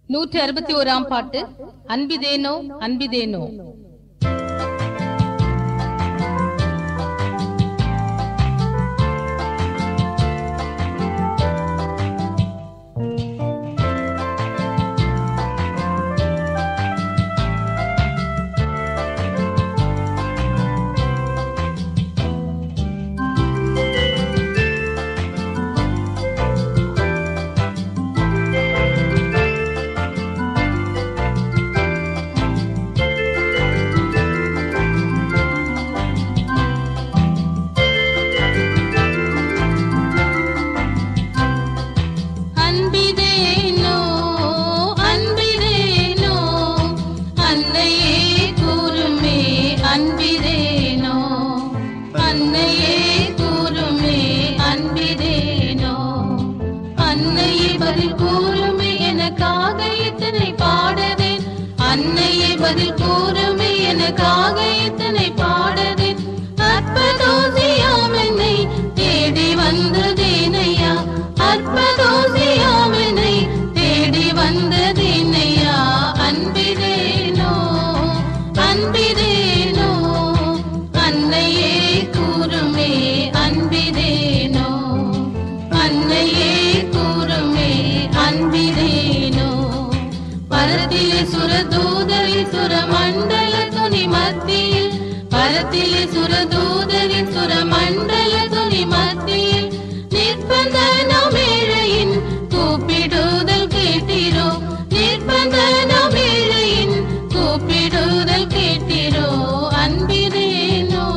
நூற்றி அறுபத்தி ஓராம் பாட்டு அன்பிதேனோ அன்பிதேனோ அன்பிதேனோ அன்பிதேனோ அன்னையே கூறுமே அன்பிதேனோ அன்னையே கூறுமே அன்பிதேனோ அன்னையே பதில் கூறுமே எனக்காக இத்தனை பாடுதேன் அன்னையே பதில் கூறுமே எனக்காக இத்தனை பாடுதேன் அற்பதோசியாம் என்னை தேடி வந்ததேனையா அற்பதோசியாம் என்னை தேடி வந்ததேனையா அன்பிதேனோ அன்பிதேனோ அன்னையே கூறுமே அன்பிதேனோ அன்னையே கூறுமே அன்பிதேனோ பரத்திலே சுரதூதரி சுரமண்டல துணி மத்தியில் பரத்திலே சுரதூதரி சுரமண்டல துணி மத்தியில் நிர்பந்தன மேழையின் கூப்பிடுதல் கேட்டிரோ நிர்பந்தன மேழையின் கூப்பிடுதல் கேட்டிரோ அன்பிரேனோ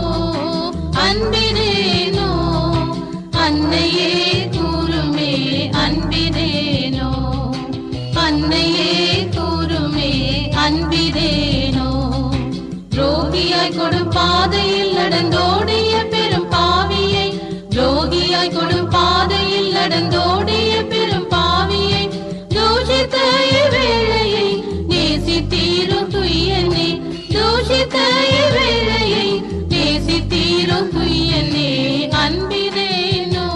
அன்பிரேனோ அன்னையே கூறுமே அன்பிரேனோ அன்னையே கூறுமே அன்பிரேனோ துரோகியாய் கொடும் பாதையில் நடந்தோடிய பெரும் பாவியை துரோகியாய் கொடும் பாதையில் நடந்தோடிய பெரும் பாவியை தூஷித்த வேளையை நேசித்தீரும் துய்யனே தூஷித்த வேளையை நேசித்தீரும் துய்யனே அன்பிரேனோ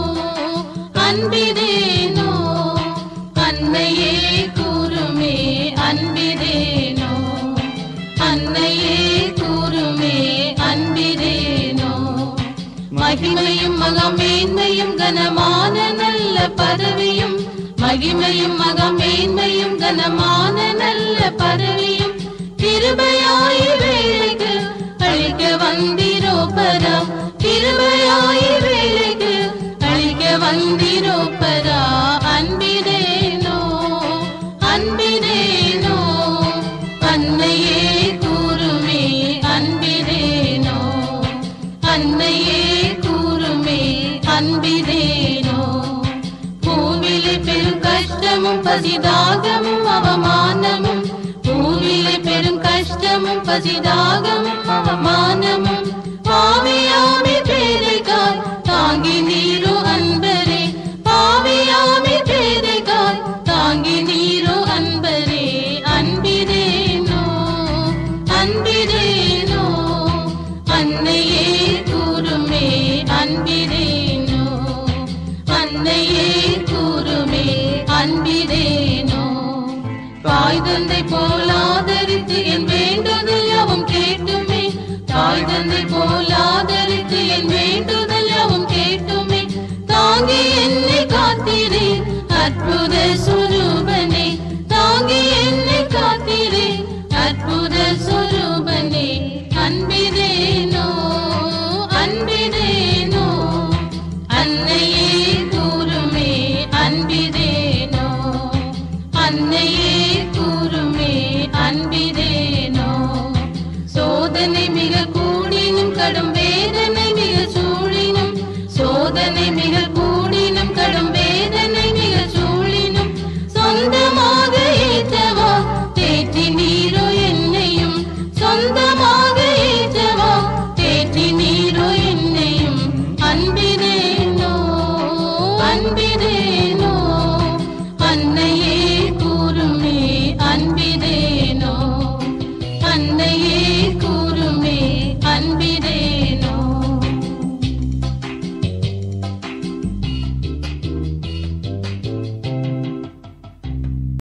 அன்பிரேனோ அன்னையே கூறுமே அன்பிரேனோ அன்னையே கூறுமே அன்பிரேனோ மகிமையும் மகமேன்மையும் கனமான நல்ல பதவியும் மகிமையும் மகமேன்மையும் கனமான நல்ல பதவியும் கிருபையாய் வேலைக்கு அழிக்க வந்திரோ பரா கிருபையாய் வேலைக்கு அழிக்க வந்திரோ பரா அன்பிரேனோ அன்பிரேனோ அன்னையே கூறுமே அன்பிரேனோ அன்னையே கூறுமே அன்பிரேனோ பூவிலே பெரும் கஷ்டமும் பசிதாகமும் அவமானமும் பூவிலே பெரும் கஷ்டமும் பசிதாகமும் அவமானமும் பாவியாமி பேரைக்காய் தாங்கி நீரோ அன்பரே பாவியாமி பேரைக்காய் தாங்கி நீரோ அன்பரே அன்பிரேனோ அன்பிரேனோ அன்னையே கூறுமே அன்பிரேனோ அன்னையே கூறுமே அன்பிரேனோ தாய் தந்தை போல் ஆதரித்து என் வேண்டுதல் யாவும் கேட்டுமே தாய் தந்தை போல் ஆதரித்து என் வேண்டுதல் யாவும் கேட்டுமே தாங்கி என்னை காத்திரே அற்புத சுரூபனே தாங்கி என்னை காத்திரே அற்புத சுரூபனே அன்பிரேனோ அன்பிரேனோ அன்னையே கூறுமே அன்பிரேனோ அன்னையே